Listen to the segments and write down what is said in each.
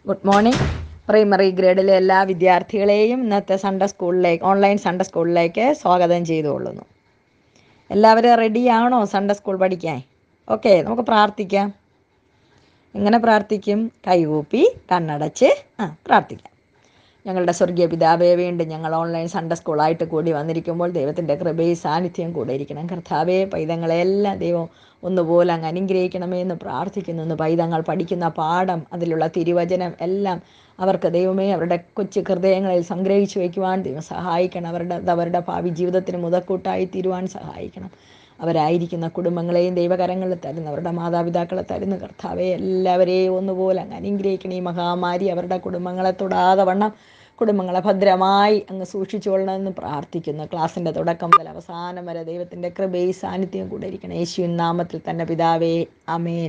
Good morning primary ഗ്രേഡിലെ എല്ലാ വിദ്യാർത്ഥികളെയും ഇന്നത്തെ സൺഡേ സ്കൂളിലേക്ക് ഓൺലൈൻ സൺഡേ സ്കൂളിലേക്ക് സ്വാഗതം ചെയ്തുകൊള്ളുന്നു എല്ലാവരും റെഡിയാണോ സൺഡേ സ്കൂൾ പഠിക്കാൻ ഓക്കെ നമുക്ക് പ്രാർത്ഥിക്കാം എങ്ങനെ പ്രാർത്ഥിക്കും കൈകൂപ്പി കണ്ണടച്ച് ആ പ്രാർത്ഥിക്കാം ഞങ്ങളുടെ സ്വർഗീയ പിതാവേ വീണ്ടും ഞങ്ങൾ ഓൺലൈൻ സൺഡേ സ്കൂളായിട്ട് കൂടി വന്നിരിക്കുമ്പോൾ ദൈവത്തിൻ്റെ കൃപയും സാന്നിധ്യം കൂടെ ഇരിക്കണം കർത്താവേ പൈതങ്ങളെല്ലാം ദൈവം ഒന്നുപോലെ അങ്ങ് അനുഗ്രഹിക്കണമേ എന്ന് പ്രാർത്ഥിക്കുന്നു ഇന്ന് പൈതങ്ങൾ പഠിക്കുന്ന പാഠം അതിലുള്ള തിരുവചനം എല്ലാം അവർക്ക് ദൈവമേ അവരുടെ കൊച്ചു ഹൃദയങ്ങളിൽ സംഗ്രഹിച്ചു വയ്ക്കുവാൻ ദൈവം സഹായിക്കണം അവരുടെ അത് അവരുടെ ഭാവി ജീവിതത്തിന് മുതക്കൂട്ടായി തീരുവാൻ സഹായിക്കണം അവരായിരിക്കുന്ന കുടുംബങ്ങളെയും ദൈവകരങ്ങളിൽ തരുന്നു അവരുടെ മാതാപിതാക്കളെ തരുന്നു കർത്താവെ എല്ലാവരെയും ഒന്നുപോലെ അങ്ങ് അനുഗ്രഹിക്കണം ഈ മഹാമാരി അവരുടെ കുടുംബങ്ങളെ തൊടാതെ വണ്ണം കുടുംബങ്ങളെ ഭദ്രമായി അങ്ങ് സൂക്ഷിച്ചുകൊള്ളണമെന്ന് പ്രാർത്ഥിക്കുന്നു ക്ലാസ്സിൻ്റെ തുടക്കം മുതൽ അവസാനം വരെ ദൈവത്തിൻ്റെ കൃപയും സാന്നിധ്യം കൂടെ ഇരിക്കണം യേശുവിൻ നാമത്തിൽ തന്നെ പിതാവേ അമേൻ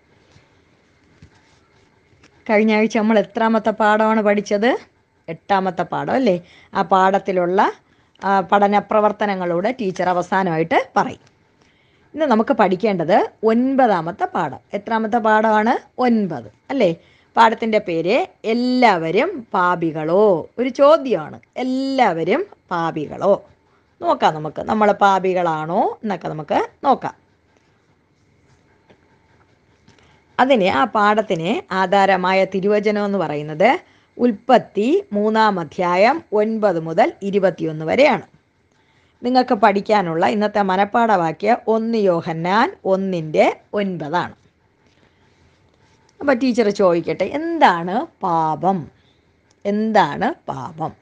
കഴിഞ്ഞ ആഴ്ച നമ്മൾ എത്രാമത്തെ പാഠമാണ് പഠിച്ചത് എട്ടാമത്തെ പാഠം അല്ലേ ആ പാഠത്തിലുള്ള ആ, പഠന പ്രവർത്തനങ്ങളൂടെ ടീച്ചർ അവസാനമായിട്ട് പറയും ഇന്ന് നമുക്ക് പഠിക്കേണ്ടത് ഒൻപതാമത്തെ പാഠം എത്രാമത്തെ പാഠമാണ് ഒൻപത് അല്ലേ പാഠത്തിൻ്റെ പേര് എല്ലാവരും പാപികളോ ഒരു ചോദ്യമാണ് എല്ലാവരും പാപികളോ നോക്കാം നമുക്ക് നമ്മൾ പാപികളാണോ എന്നൊക്കെ നമുക്ക് നോക്കാം അതിന് ആ പാഠത്തിന് ആധാരമായ തിരുവചനം എന്ന് പറയുന്നത് ഉൽപ്പത്തി മൂന്നാം അധ്യായം ഒൻപത് മുതൽ ഇരുപത്തിയൊന്ന് വരെയാണ് നിങ്ങൾക്ക് പഠിക്കാനുള്ള ഇന്നത്തെ മനപ്പാഠവാക്യ ഒന്ന് യോഹന്നാൻ ഒന്നിൻ്റെ ഒൻപതാണ് അപ്പോൾ ടീച്ചർ ചോദിക്കട്ടെ എന്താണ് പാപം എന്താണ് പാപം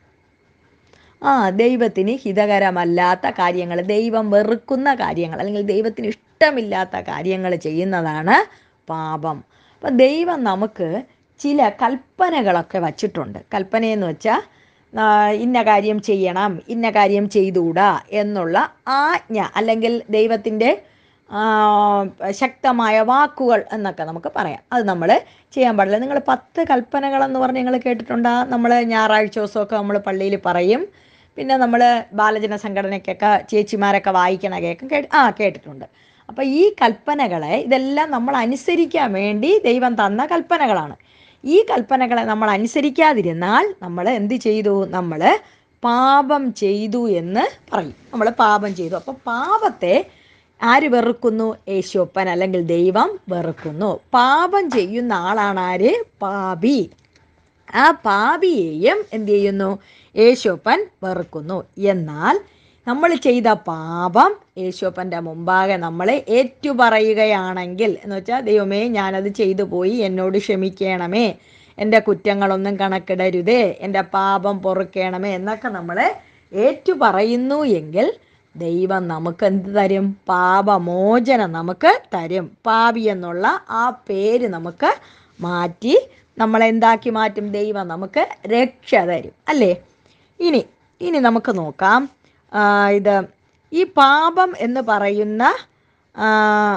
ആ ദൈവത്തിന് ഹിതകരമല്ലാത്ത കാര്യങ്ങൾ ദൈവം വെറുക്കുന്ന കാര്യങ്ങൾ അല്ലെങ്കിൽ ദൈവത്തിന് ഇഷ്ടമില്ലാത്ത കാര്യങ്ങൾ ചെയ്യുന്നതാണ് പാപം അപ്പം ദൈവം നമുക്ക് ചില കൽപ്പനകളൊക്കെ വച്ചിട്ടുണ്ട് കൽപ്പനയെന്ന് വെച്ചാൽ ആ, ഇന്ന കാര്യം ചെയ്യണം ഇന്ന കാര്യം ചെയ്തുകൂടാ എന്നുള്ള ആജ്ഞ അല്ലെങ്കിൽ ദൈവത്തിൻ്റെ ആ, ശക്തമായ വാക്കുകൾ എന്നൊക്കെ നമുക്ക് പറയാം അത് നമ്മൾ ചെയ്യാൻ പാടില്ല നിങ്ങൾ പത്ത് കൽപ്പനകളെന്ന് പറഞ്ഞ് നിങ്ങൾ കേട്ടിട്ടുണ്ടോ നമ്മൾ ഞായറാഴ്ച ദിവസമൊക്കെ നമ്മൾ പള്ളിയിൽ പറയും പിന്നെ നമ്മൾ ബാലജന സംഘടനയ്ക്കൊക്കെ ചേച്ചിമാരൊക്കെ വായിക്കണ കേൾക്കും കേട്ട് ആ കേട്ടിട്ടുണ്ട് അപ്പോൾ ഈ കൽപ്പനകളെ ഇതെല്ലാം നമ്മൾ അനുസരിക്കാൻ വേണ്ടി ദൈവം തന്ന കൽപ്പനകളാണ് ഈ കൽപ്പനകളെ നമ്മൾ അനുസരിക്കാതിരുന്നാൽ നമ്മൾ എന്ത് ചെയ്തു നമ്മൾ പാപം ചെയ്തു എന്ന് പറയും നമ്മൾ പാപം ചെയ്തു അപ്പോൾ പാപത്തെ ആര് വെറുക്കുന്നു യേശോപ്പൻ അല്ലെങ്കിൽ ദൈവം വെറുക്കുന്നു പാപം ചെയ്യുന്ന ആളാണ് ആര് പാപി ആ പാപിയെയും എന്ത് ചെയ്യുന്നു യേശോപ്പൻ വെറുക്കുന്നു എന്നാൽ നമ്മൾ ചെയ്ത പാപം യേശോപ്പൻ്റെ മുമ്പാകെ നമ്മളെ ഏറ്റുപറയുകയാണെങ്കിൽ എന്ന് വെച്ചാൽ ദൈവമേ ഞാനത് ചെയ്തു പോയി എന്നോട് ക്ഷമിക്കണമേ എൻ്റെ കുറ്റങ്ങളൊന്നും കണക്കിടരുതേ എൻ്റെ പാപം പൊറുക്കണമേ എന്നൊക്കെ നമ്മൾ ഏറ്റുപറയുന്നു എങ്കിൽ ദൈവം നമുക്ക് എന്ത് തരും പാപമോചനം നമുക്ക് തരും പാപി എന്നുള്ള ആ പേര് നമുക്ക് മാറ്റി നമ്മളെന്താക്കി മാറ്റും ദൈവം നമുക്ക് രക്ഷ തരും അല്ലേ ഇനി ഇനി നമുക്ക് നോക്കാം ആ, ഇത് ഈ പാപം എന്ന് പറയുന്ന ആ,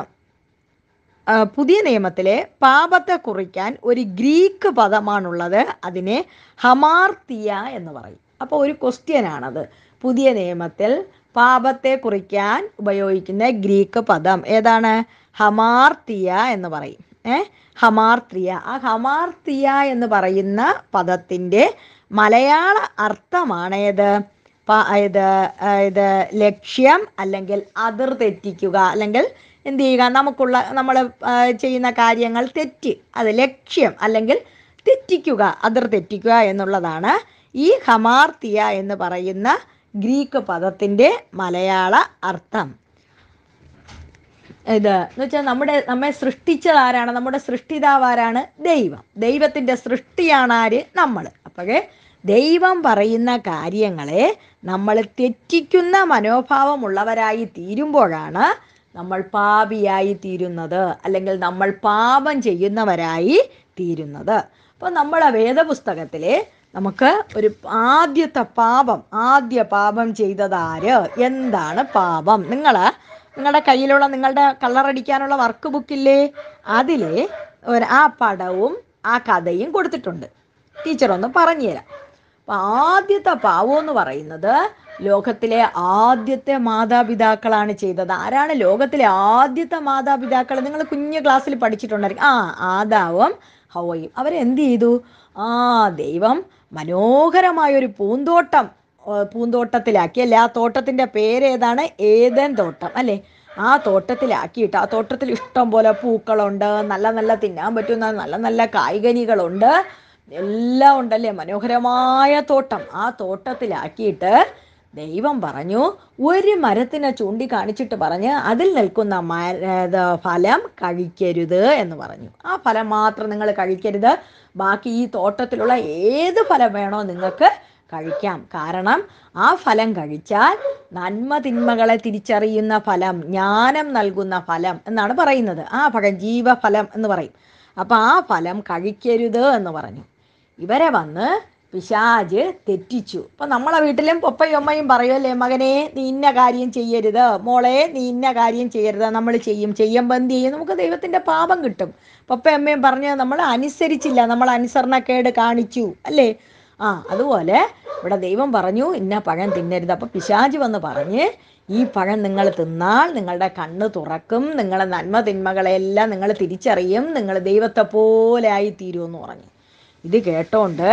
ആ, പുതിയ നിയമത്തിലെ പാപത്തെ കുറിക്കാൻ ഒരു ഗ്രീക്ക് പദമാണുള്ളത് അതിനെ ഹമാർത്തിയ എന്ന് പറയും അപ്പോൾ ഒരു ക്വസ്റ്റ്യൻ ആണത് പുതിയ നിയമത്തിൽ പാപത്തെ കുറിക്കാൻ ഉപയോഗിക്കുന്ന ഗ്രീക്ക് പദം ഏതാണ് ഹമാർത്തിയ എന്ന് പറയും ഏ ഹമാർത്തിയ ആ ഹമാർത്തിയ എന്ന് പറയുന്ന പദത്തിൻ്റെ മലയാള അർത്ഥമാണ് ഏത് പ- ഇത് ആ, ഇത് ലക്ഷ്യം അല്ലെങ്കിൽ അതിർ തെറ്റിക്കുക അല്ലെങ്കിൽ എന്ത് ചെയ്യുക നമുക്കുള്ള നമ്മൾ ചെയ്യുന്ന കാര്യങ്ങൾ തെറ്റ് അത് ലക്ഷ്യം അല്ലെങ്കിൽ തെറ്റിക്കുക അതിർ തെറ്റിക്കുക എന്നുള്ളതാണ് ഈ ഹമാർത്തിയ എന്ന് പറയുന്ന ഗ്രീക്ക് പദത്തിൻ്റെ മലയാള അർത്ഥം ഇത് എന്ന് വെച്ചാൽ നമ്മുടെ നമ്മെ സൃഷ്ടിച്ചത് ആരാണ് നമ്മുടെ സൃഷ്ടിതാവ് ആരാണ് ദൈവം ദൈവത്തിൻ്റെ സൃഷ്ടിയാണ് ആര് നമ്മൾ അപ്പോഴേ ദൈവം പറയുന്ന കാര്യങ്ങളെ നമ്മൾ തെറ്റിക്കുന്ന മനോഭാവമുള്ളവരായി തീരുമ്പോഴാണ് നമ്മൾ പാപിയായി തീരുന്നത് അല്ലെങ്കിൽ നമ്മൾ പാപം ചെയ്യുന്നവരായി തീരുന്നത് അപ്പോൾ നമ്മളെ വേദപുസ്തകത്തിലെ നമുക്ക് ഒരു ആദ്യത്തെ പാപം ആദ്യ പാപം ചെയ്തത് ആര് എന്താണ് പാപം നിങ്ങൾ നിങ്ങളുടെ കയ്യിലുള്ള നിങ്ങളുടെ കളറടിക്കാനുള്ള വർക്ക് ബുക്കില്ലേ അതിലെ ഒരു ആ പടവും ആ കഥയും കൊടുത്തിട്ടുണ്ട് ടീച്ചർ ഒന്ന് പറഞ്ഞുതരാം അപ്പം ആദ്യത്തെ പാവം എന്ന് പറയുന്നത് ലോകത്തിലെ ആദ്യത്തെ മാതാപിതാക്കളാണ് ചെയ്തത് ആരാണ് ലോകത്തിലെ ആദ്യത്തെ മാതാപിതാക്കൾ നിങ്ങൾ കുഞ്ഞു ക്ലാസ്സിൽ പഠിച്ചിട്ടുണ്ടായിരിക്കും ആ ആദാവും ഹൗവയും അവരെന്ത് ചെയ്തു ആ ദൈവം മനോഹരമായൊരു പൂന്തോട്ടം ആ, പൂന്തോട്ടത്തിലാക്കി അല്ലേ ആ തോട്ടത്തിൻ്റെ പേരേതാണ് ഏതൻ തോട്ടം അല്ലേ ആ തോട്ടത്തിലാക്കിയിട്ട് ആ തോട്ടത്തിൽ ഇഷ്ടം പോലെ പൂക്കളുണ്ട് നല്ല നല്ല തിന്നാൻ പറ്റുന്ന നല്ല നല്ല കായ്കനികളുണ്ട് എല്ലാം ഉണ്ടല്ലേ മനോഹരമായ തോട്ടം ആ തോട്ടത്തിലാക്കിയിട്ട് ദൈവം പറഞ്ഞു ഒരു മരത്തിനെ ചൂണ്ടിക്കാണിച്ചിട്ട് പറഞ്ഞ് അതിൽ നിൽക്കുന്ന മര ഇത് ഫലം കഴിക്കരുത് എന്ന് പറഞ്ഞു ആ ഫലം മാത്രം നിങ്ങൾ കഴിക്കരുത് ബാക്കി ഈ തോട്ടത്തിലുള്ള ഏത് ഫലം വേണോ നിങ്ങൾക്ക് കഴിക്കാം കാരണം ആ ഫലം കഴിച്ചാൽ നന്മ തിന്മകളെ തിരിച്ചറിയുന്ന ഫലം ജ്ഞാനം നൽകുന്ന ഫലം എന്നാണ് പറയുന്നത് ആ ഫലം ജീവഫലം എന്ന് പറയും അപ്പം ആ ഫലം കഴിക്കരുത് എന്ന് പറഞ്ഞു ഇവരെ വന്ന് പിശാജ് തെറ്റിച്ചു അപ്പം നമ്മളെ വീട്ടിലും പപ്പയും അമ്മയും പറയുമല്ലേ മകനെ നീ ഇന്ന കാര്യം ചെയ്യരുത് മോളെ നീ ഇന്ന കാര്യം ചെയ്യരുത് നമ്മൾ ചെയ്യും ചെയ്യുമ്പോൾ എന്ത് ചെയ്യും നമുക്ക് ദൈവത്തിൻ്റെ പാപം കിട്ടും പപ്പയും അമ്മയും പറഞ്ഞ് നമ്മൾ അനുസരിച്ചില്ല നമ്മൾ അനുസരണക്കേട് കാണിച്ചു അല്ലേ ആ അതുപോലെ ഇവിടെ ദൈവം പറഞ്ഞു ഇന്ന പഴം തിന്നരുത് അപ്പം പിശാജ് വന്ന് പറഞ്ഞ് ഈ പഴം നിങ്ങൾ തിന്നാൽ നിങ്ങളുടെ കണ്ണ് തുറക്കും നിങ്ങളെ നന്മ തിന്മകളെല്ലാം നിങ്ങൾ തിരിച്ചറിയും നിങ്ങൾ ദൈവത്തെ പോലെ ആയിത്തീരുമെന്ന് പറഞ്ഞു ഇത് കേട്ടോണ്ട്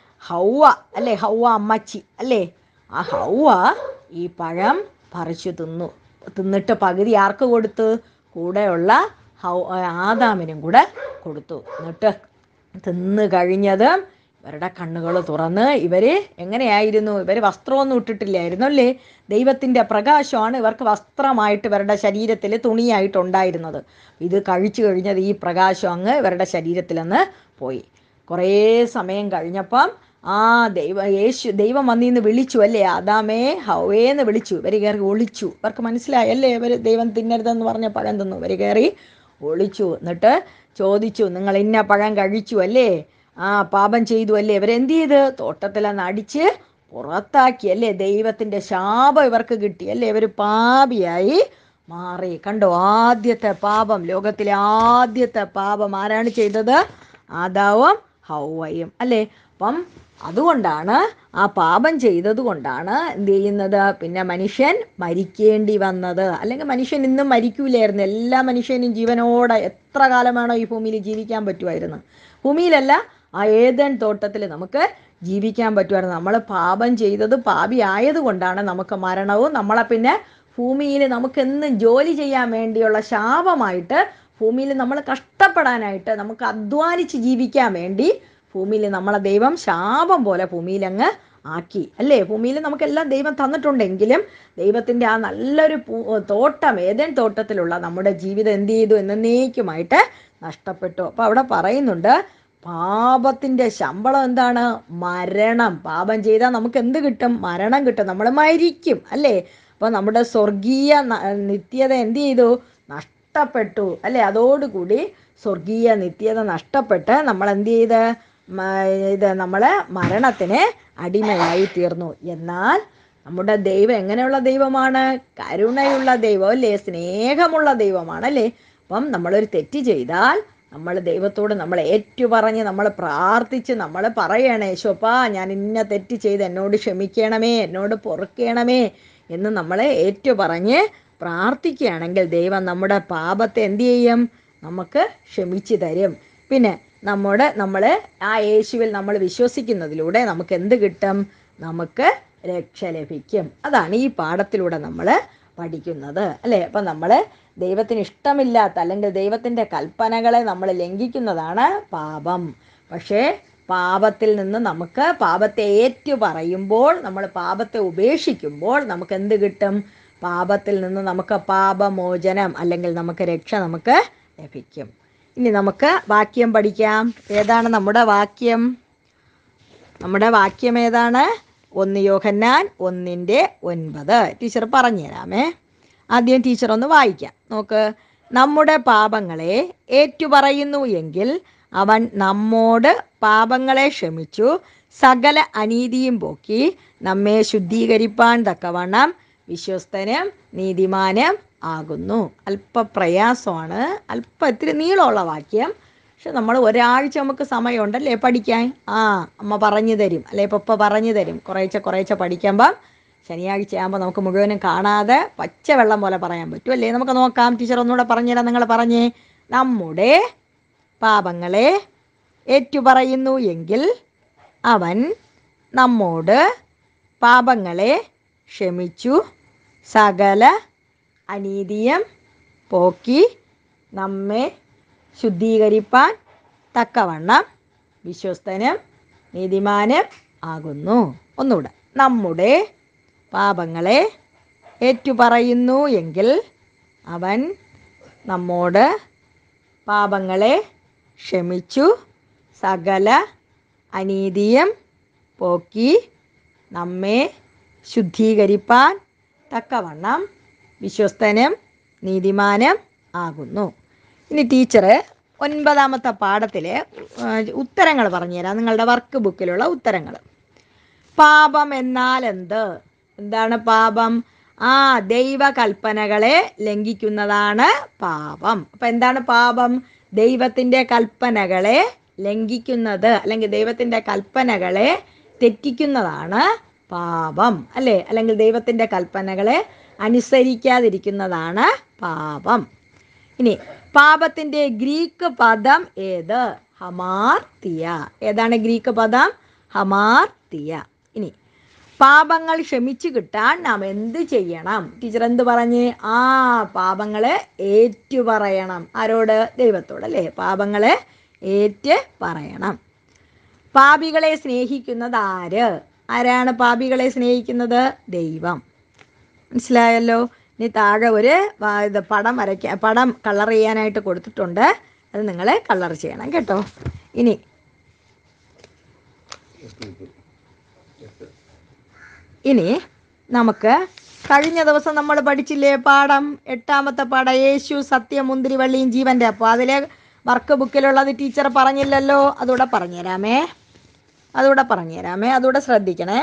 ഹൗവ അല്ലേ ഹൗവ അമ്മച്ചി അല്ലേ ആ ഹൗവ ഈ പഴം പറിച്ചു തിന്നു തിന്നിട്ട് പകുതി ആർക്ക് കൊടുത്തു കൂടെയുള്ള ഹൗ ആദാമിനും കൂടെ കൊടുത്തു എന്നിട്ട് തിന്ന് കഴിഞ്ഞത് ഇവരുടെ കണ്ണുകൾ തുറന്ന് ഇവര് എങ്ങനെയായിരുന്നു ഇവർ വസ്ത്രമൊന്നും ഇട്ടിട്ടില്ലായിരുന്നു അല്ലേ ദൈവത്തിൻ്റെ പ്രകാശമാണ് ഇവർക്ക് വസ്ത്രമായിട്ട് ഇവരുടെ ശരീരത്തിൽ തുണിയായിട്ടുണ്ടായിരുന്നത് ഇത് കഴിച്ചു കഴിഞ്ഞത് ഈ പ്രകാശം അങ്ങ് ഇവരുടെ ശരീരത്തിൽ നിന്ന് പോയി കുറേ സമയം കഴിഞ്ഞപ്പം ആ ദൈവ യേശു ദൈവം വന്നിന്ന് വിളിച്ചു അല്ലേ ആദാമേ ഹൗവേന്ന് വിളിച്ചു ഇവർ കയറി ഒളിച്ചു ഇവർക്ക് മനസ്സിലായി അല്ലേ ഇവർ ദൈവം തിന്നരുതെന്ന് പറഞ്ഞ പഴം തിന്നു ഇവർ കയറി ഒളിച്ചു എന്നിട്ട് ചോദിച്ചു നിങ്ങൾ ഇന്ന പഴം കഴിച്ചു അല്ലേ ആ പാപം ചെയ്തു അല്ലേ ഇവരെന്ത് ചെയ്ത് തോട്ടത്തിലന്ന് അടിച്ച് പുറത്താക്കി അല്ലേ ദൈവത്തിൻ്റെ ശാപം ഇവർക്ക് കിട്ടി അല്ലേ ഇവർ പാപിയായി മാറി കണ്ടോ ആദ്യത്തെ പാപം ലോകത്തിലെ ആദ്യത്തെ പാപം ആരാണ് ചെയ്തത് ആദാവും ഹൗവയും അല്ലേ അപ്പം അതുകൊണ്ടാണ് ആ പാപം ചെയ്തത് കൊണ്ടാണ് എന്ത് ചെയ്യുന്നത് പിന്നെ മനുഷ്യൻ മരിക്കേണ്ടി വന്നത് അല്ലെങ്കിൽ മനുഷ്യൻ ഇന്നും മരിക്കൂലായിരുന്നു എല്ലാ മനുഷ്യനും ജീവനോടെ എത്ര കാലം വേണോ ഈ ഭൂമിയിൽ ജീവിക്കാൻ പറ്റുമായിരുന്നു ഭൂമിയിലല്ല ആ ഏതൻ തോട്ടത്തിൽ നമുക്ക് ജീവിക്കാൻ പറ്റുമായിരുന്നു നമ്മൾ പാപം ചെയ്തത് പാപി ആയതുകൊണ്ടാണ് നമുക്ക് മരണവും നമ്മളെ പിന്നെ ഭൂമിയിൽ നമുക്കെന്നും ജോലി ചെയ്യാൻ വേണ്ടിയുള്ള ശാപമായിട്ട് ഭൂമിയിൽ നമ്മൾ കഷ്ടപ്പെടാനായിട്ട് നമുക്ക് അധ്വാനിച്ച് ജീവിക്കാൻ വേണ്ടി ഭൂമിയിൽ നമ്മളെ ദൈവം ശാപം പോലെ ഭൂമിയിൽ അങ്ങ് ആക്കി അല്ലേ ഭൂമിയിൽ നമുക്കെല്ലാം ദൈവം തന്നിട്ടുണ്ടെങ്കിലും ദൈവത്തിൻ്റെ ആ നല്ലൊരു പൂ തോട്ടം ഏതേൻ തോട്ടത്തിലുള്ള നമ്മുടെ ജീവിതം എന്ത് ചെയ്തു എന്നേക്കുമായിട്ട് നഷ്ടപ്പെട്ടു അപ്പോൾ അവിടെ പറയുന്നുണ്ട് പാപത്തിൻ്റെ ശമ്പളം എന്താണ് മരണം പാപം ചെയ്താൽ നമുക്ക് എന്ത് കിട്ടും മരണം കിട്ടും നമ്മൾ മരിക്കും അല്ലേ അപ്പോൾ നമ്മുടെ സ്വർഗീയ ന- നിത്യത എന്ത് ചെയ്തു നഷ്ടപ്പെട്ടു അല്ലേ അതോടുകൂടി സ്വർഗീയ നിത്യത നഷ്ടപ്പെട്ട് നമ്മൾ എന്ത് ചെയ്ത് മ- ഇത് നമ്മൾ മരണത്തിന് അടിമയായി തീർന്നു എന്നാൽ നമ്മുടെ ദൈവം എങ്ങനെയുള്ള ദൈവമാണ് കരുണയുള്ള ദൈവം അല്ലേ സ്നേഹമുള്ള ദൈവമാണ് അല്ലേ അപ്പം നമ്മളൊരു തെറ്റ് ചെയ്താൽ നമ്മൾ ദൈവത്തോട് നമ്മൾ ഏറ്റുപറഞ്ഞ് നമ്മൾ പ്രാർത്ഥിച്ച് നമ്മൾ പറയണേ യേശോപ്പാ ഞാൻ ഇന്ന തെറ്റ് ചെയ്ത് എന്നോട് ക്ഷമിക്കണമേ എന്നോട് പൊറുക്കണമേ എന്ന് നമ്മൾ ഏറ്റുപറഞ്ഞ് പ്രാർത്ഥിക്കുകയാണെങ്കിൽ ദൈവം നമ്മുടെ പാപത്തെ എന്ത് ചെയ്യും നമുക്ക് ക്ഷമിച്ചു തരും പിന്നെ നമ്മുടെ നമ്മൾ ആ യേശുവിൽ നമ്മൾ വിശ്വസിക്കുന്നതിലൂടെ നമുക്ക് എന്ത് കിട്ടും നമുക്ക് രക്ഷ ലഭിക്കും അതാണ് ഈ പാഠത്തിലൂടെ നമ്മൾ പഠിക്കുന്നത് അല്ലേ അപ്പം നമ്മൾ ദൈവത്തിന് ഇഷ്ടമില്ലാത്ത അല്ലെങ്കിൽ ദൈവത്തിൻ്റെ കൽപ്പനകളെ നമ്മൾ ലംഘിക്കുന്നതാണ് പാപം പക്ഷേ പാപത്തിൽ നിന്ന് നമുക്ക് പാപത്തെ ഏറ്റു പറയുമ്പോൾ നമ്മൾ പാപത്തെ ഉപേക്ഷിക്കുമ്പോൾ നമുക്ക് എന്ത് കിട്ടും പാപത്തിൽ നിന്ന് നമുക്ക് പാപമോചനം അല്ലെങ്കിൽ നമുക്ക് രക്ഷ നമുക്ക് ലഭിക്കും ഇനി നമുക്ക് വാക്യം പഠിക്കാം ഏതാണ് നമ്മുടെ വാക്യം നമ്മുടെ വാക്യം ഏതാണ് ഒന്ന് യോഹന്നാൻ ഒന്നിൻ്റെ ഒൻപത് ടീച്ചർ പറഞ്ഞു തരാമേ ആദ്യം ടീച്ചർ ഒന്ന് വായിക്കാം നോക്ക് നമ്മുടെ പാപങ്ങളെ ഏറ്റുപറയുന്നു എങ്കിൽ അവൻ നമ്മോട് പാപങ്ങളെ ക്ഷമിച്ചു സകല അനീതിയും പോക്കി നമ്മെ ശുദ്ധീകരിപ്പാൻ തക്കവണ്ണം വിശ്വസ്തനും നീതിമാനും ആകുന്നു അല്പ പ്രയാസമാണ് അല്പം ഇത്തിരി നീളമുള്ള വാക്യം പക്ഷെ നമ്മൾ ഒരാഴ്ച നമുക്ക് സമയമുണ്ടല്ലേ പഠിക്കാൻ ആ അമ്മ പറഞ്ഞു തരും അല്ലെ പപ്പ പറഞ്ഞു തരും കുറേശ്ശെ കുറേശ്ശെ പഠിക്കുമ്പം ശനിയാഴ്ച ആകുമ്പോൾ നമുക്ക് മുഴുവനും കാണാതെ പച്ച വെള്ളം പോലെ പറയാൻ പറ്റും അല്ലേ നമുക്ക് നോക്കാം ടീച്ചർ ഒന്നുകൂടെ പറഞ്ഞുതരാം നിങ്ങൾ പറഞ്ഞേ നമ്മുടെ പാപങ്ങളെ ഏറ്റുപറയുന്നു എങ്കിൽ അവൻ നമ്മോട് പാപങ്ങളെ ക്ഷമിച്ചു സകല അനീതിയും പോക്കി നമ്മെ ശുദ്ധീകരിപ്പാൻ തക്കവണ്ണം വിശ്വസ്തനും നീതിമാനും ആകുന്നു ഒന്നുകൂടെ നമ്മുടെ പാപങ്ങളെ ഏറ്റുപറയുന്നു എങ്കിൽ അവൻ നമ്മോട് പാപങ്ങളെ ക്ഷമിച്ചു സകല അനീതിയും പോക്കി നമ്മെ ശുദ്ധീകരിപ്പാൻ തക്കവണ്ണം വിശ്വസ്തനും നീതിമാനും ആകുന്നു ഇനി ടീച്ചർ ഒൻപതാമത്തെ പാഠത്തിലെ ഉത്തരങ്ങൾ പറഞ്ഞുതരാം നിങ്ങളുടെ വർക്ക് ബുക്കിലുള്ള ഉത്തരങ്ങൾ പാപം എന്നാൽ എന്ത് എന്താണ് പാപം ആ ദൈവകൽപ്പനകളെ ലംഘിക്കുന്നതാണ് പാപം അപ്പം എന്താണ് പാപം ദൈവത്തിൻ്റെ കൽപ്പനകളെ ലംഘിക്കുന്നത് അല്ലെങ്കിൽ ദൈവത്തിൻ്റെ കൽപ്പനകളെ തെറ്റിക്കുന്നതാണ് പാപം അല്ലേ അല്ലെങ്കിൽ ദൈവത്തിൻ്റെ കൽപ്പനകളെ അനുസരിക്കാതിരിക്കുന്നതാണ് പാപം ഇനി പാപത്തിൻ്റെ ഗ്രീക്ക് പദം ഏത് ഹമാർത്തിയ ഏതാണ് ഗ്രീക്ക് പദം ഹമാർത്തിയ ഇനി പാപങ്ങൾ ക്ഷമിച്ചു കിട്ടാൻ നാം എന്ത് ചെയ്യണം ടീച്ചർ എന്ത് പറഞ്ഞ് ആ പാപങ്ങളെ ഏറ്റു പറയണം ആരോട് ദൈവത്തോട് അല്ലേ പാപങ്ങളെ ഏറ്റ് പറയണം പാപികളെ സ്നേഹിക്കുന്നത് ആര് ആരാണ് പാപികളെ സ്നേഹിക്കുന്നത് ദൈവം മനസ്സിലായല്ലോ ഇനി താഴെ ഒരു വ- ഇത് പടം വരയ്ക്കാൻ പടം കളർ ചെയ്യാനായിട്ട് കൊടുത്തിട്ടുണ്ട് അത് നിങ്ങൾ കളർ ചെയ്യണം കേട്ടോ ഇനി ഇനി നമുക്ക് കഴിഞ്ഞ ദിവസം നമ്മൾ പഠിച്ചില്ലേ പാഠം എട്ടാമത്തെ പാഠം യേശു സത്യ മുന്തിരിവള്ളിയും ജീവൻ്റെ അപ്പോൾ അതിലെ വർക്ക് ബുക്കിലുള്ളത് ടീച്ചർ പറഞ്ഞില്ലല്ലോ അതുകൂടെ പറഞ്ഞുതരാമേ അതുകൂടെ പറഞ്ഞുതരാമേ അതുകൂടെ ശ്രദ്ധിക്കണേ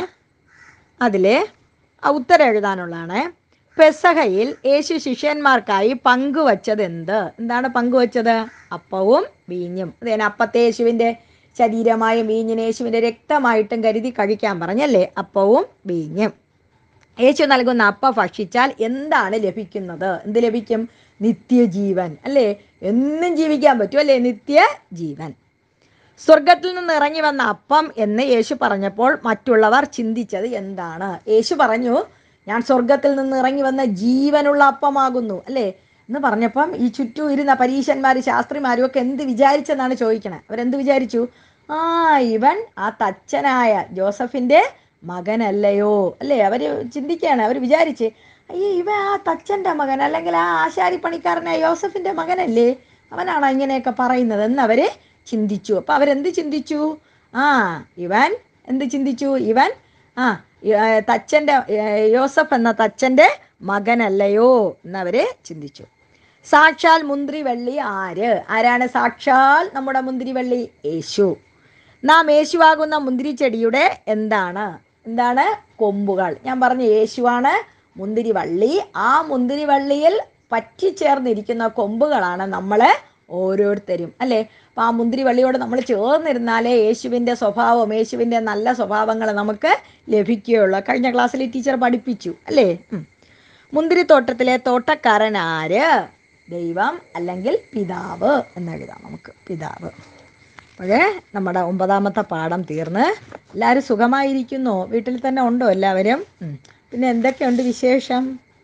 അതിൽ ഉത്തരം എഴുതാനുള്ളതാണ് പെസഹയിൽ യേശു ശിഷ്യന്മാർക്കായി പങ്കുവച്ചത് എന്ത് എന്താണ് പങ്കുവച്ചത് അപ്പവും വീഞ്ഞും അത് തന്നെ അപ്പത്തെ യേശുവിൻ്റെ ശരീരമായും വീഞ്ഞിന് യേശുവിൻ്റെ രക്തമായിട്ടും കരുതി കഴിക്കാൻ പറഞ്ഞല്ലേ അപ്പവും വീഞ്ഞും യേശു നൽകുന്ന അപ്പ ഭക്ഷിച്ചാൽ എന്താണ് ലഭിക്കുന്നത് എന്ത് ലഭിക്കും നിത്യജീവൻ അല്ലേ എന്നും ജീവിക്കാൻ പറ്റും അല്ലേ നിത്യജീവൻ സ്വർഗത്തിൽ നിന്ന് ഇറങ്ങി വന്ന അപ്പം എന്ന് യേശു പറഞ്ഞപ്പോൾ മറ്റുള്ളവർ ചിന്തിച്ചത് എന്താണ് യേശു പറഞ്ഞു ഞാൻ സ്വർഗത്തിൽ നിന്ന് ഇറങ്ങി വന്ന ജീവനുള്ള അപ്പമാകുന്നു അല്ലേ എന്ന് പറഞ്ഞപ്പം ഈ ചുറ്റും ഇരുന്ന പരീശന്മാർ ശാസ്ത്രിമാരും ഒക്കെ എന്ത് വിചാരിച്ചെന്നാണ് ചോദിക്കണേ അവരെന്ത് വിചാരിച്ചു ആ ഇവൻ ആ തച്ചനായ ജോസഫിൻ്റെ മകനല്ലയോ അല്ലേ അവർ ചിന്തിക്കുകയാണ് അവർ വിചാരിച്ച് അയ്യേ ഇവ ആ തച്ചൻ്റെ മകൻ അല്ലെങ്കിൽ ആ ആശാരിപ്പണിക്കാരനായ യോസഫിൻ്റെ മകനല്ലേ അവനാണോ ഇങ്ങനെയൊക്കെ പറയുന്നത് എന്ന് അവർ ചിന്തിച്ചു അപ്പം അവരെന്ത് ചിന്തിച്ചു ആ ഇവൻ എന്ത് ചിന്തിച്ചു ഇവൻ ആ ഏർ തച്ചൻ്റെ ഏർ യോസഫ് എന്ന തച്ചൻ്റെ മകനല്ലയോ എന്നവർ ചിന്തിച്ചു സാക്ഷാൽ മുന്തിരിവള്ളി ആര് ആരാണ് സാക്ഷാൽ നമ്മുടെ മുന്തിരിവള്ളി യേശു നാം യേശുവാകുന്ന മുന്തിരിച്ചെടിയുടെ എന്താണ് എന്താണ് കൊമ്പുകൾ ഞാൻ പറഞ്ഞു യേശുവാണ് മുന്തിരിവള്ളി ആ മുന്തിരിവള്ളിയിൽ പറ്റിച്ചേർന്നിരിക്കുന്ന കൊമ്പുകളാണ് നമ്മളെ ഓരോരുത്തരും അല്ലേ അപ്പം ആ മുന്തിരിവള്ളിയോട് നമ്മൾ ചേർന്നിരുന്നാലേ യേശുവിൻ്റെ സ്വഭാവം യേശുവിൻ്റെ നല്ല സ്വഭാവങ്ങൾ നമുക്ക് ലഭിക്കുകയുള്ളൂ കഴിഞ്ഞ ക്ലാസ്സിൽ ടീച്ചർ പഠിപ്പിച്ചു അല്ലേ ഉം. മുന്തിരിത്തോട്ടത്തിലെ തോട്ടക്കാരൻ ആര് ദൈവം അല്ലെങ്കിൽ പിതാവ് എന്നെഴുതാം നമുക്ക് പിതാവ് അപ്പോഴേ നമ്മുടെ ഒമ്പതാമത്തെ പാഠം തീർന്ന് എല്ലാവരും സുഖമായിരിക്കുന്നോ വീട്ടിൽ തന്നെ ഉണ്ടോ എല്ലാവരും ഉം. പിന്നെ എന്തൊക്കെയുണ്ട് വിശേഷം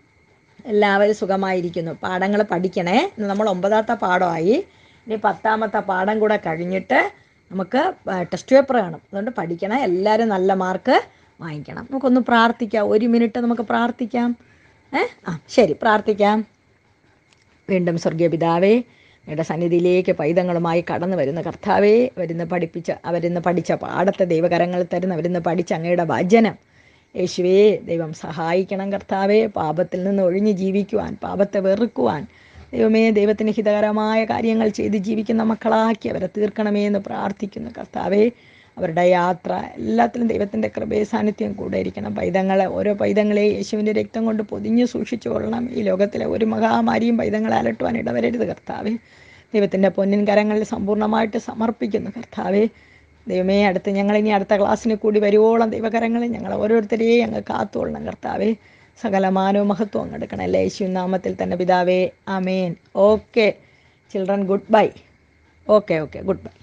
എല്ലാവരും സുഖമായിരിക്കുന്നു പാഠങ്ങൾ പഠിക്കണേ ഇന്ന് നമ്മൾ ഒമ്പതാമത്തെ പാഠമായി ഇനി പത്താമത്തെ പാഠം കൂടെ കഴിഞ്ഞിട്ട് നമുക്ക് ടെസ്റ്റ് പേപ്പർ കാണും അതുകൊണ്ട് പഠിക്കണം എല്ലാവരും നല്ല മാർക്ക് വാങ്ങിക്കണം നമുക്കൊന്ന് പ്രാർത്ഥിക്കാം ഒരു മിനിറ്റ് നമുക്ക് പ്രാർത്ഥിക്കാം ഏ ആ ശരി പ്രാർത്ഥിക്കാം വീണ്ടും സ്വർഗീയ പിതാവേ നിങ്ങളുടെ സന്നിധിയിലേക്ക് പൈതങ്ങളുമായി കടന്നു വരുന്ന കർത്താവേ അവരിന്ന് പഠിപ്പിച്ച അവരിന്ന് പഠിച്ച പാഠത്തെ ദൈവകരങ്ങളിൽ തരുന്ന അവരിന്ന് പഠിച്ച അങ്ങയുടെ വചനം യേശുവേ ദൈവം സഹായിക്കണം കർത്താവേ പാപത്തിൽ നിന്ന് ഒഴിഞ്ഞ് ജീവിക്കുവാൻ പാപത്തെ വെറുക്കുവാൻ ദൈവമേ ദൈവത്തിന് ഹിതകരമായ കാര്യങ്ങൾ ചെയ്ത് ജീവിക്കുന്ന മക്കളാക്കി അവരെ തീർക്കണമേ എന്ന് പ്രാർത്ഥിക്കുന്നു കർത്താവേ അവരുടെ യാത്ര എല്ലാത്തിലും ദൈവത്തിൻ്റെ കൃപേ സാന്നിധ്യം കൂടെ ഇരിക്കണം പൈതങ്ങളെ ഓരോ പൈതങ്ങളെ യേശുവിൻ്റെ രക്തം കൊണ്ട് പൊതിഞ്ഞ് സൂക്ഷിച്ചു കൊള്ളണം ഈ ലോകത്തിലെ ഒരു മഹാമാരിയും പൈതങ്ങളെ അലട്ടുവാൻ ഇടവരരുത് കർത്താവേ ദൈവത്തിൻ്റെ പൊന്നിൻ കരങ്ങളിൽ സമ്പൂർണ്ണമായിട്ട് സമർപ്പിക്കുന്നു കർത്താവേ ദൈവമേ അടുത്ത് ഞങ്ങൾ ഇനി അടുത്ത ക്ലാസ്സിന് കൂടി വരുവോളം ദൈവകരങ്ങളിൽ ഞങ്ങൾ ഓരോരുത്തരെയും അങ്ങ് കാത്തുകൊള്ളണം കർത്താവേ സകലമാനവും മഹത്വം അങ്ങെടുക്കണം അല്ലേ യേശു നാമത്തിൽ തന്നെ പിതാവേ amen okay children goodbye okay okay good bye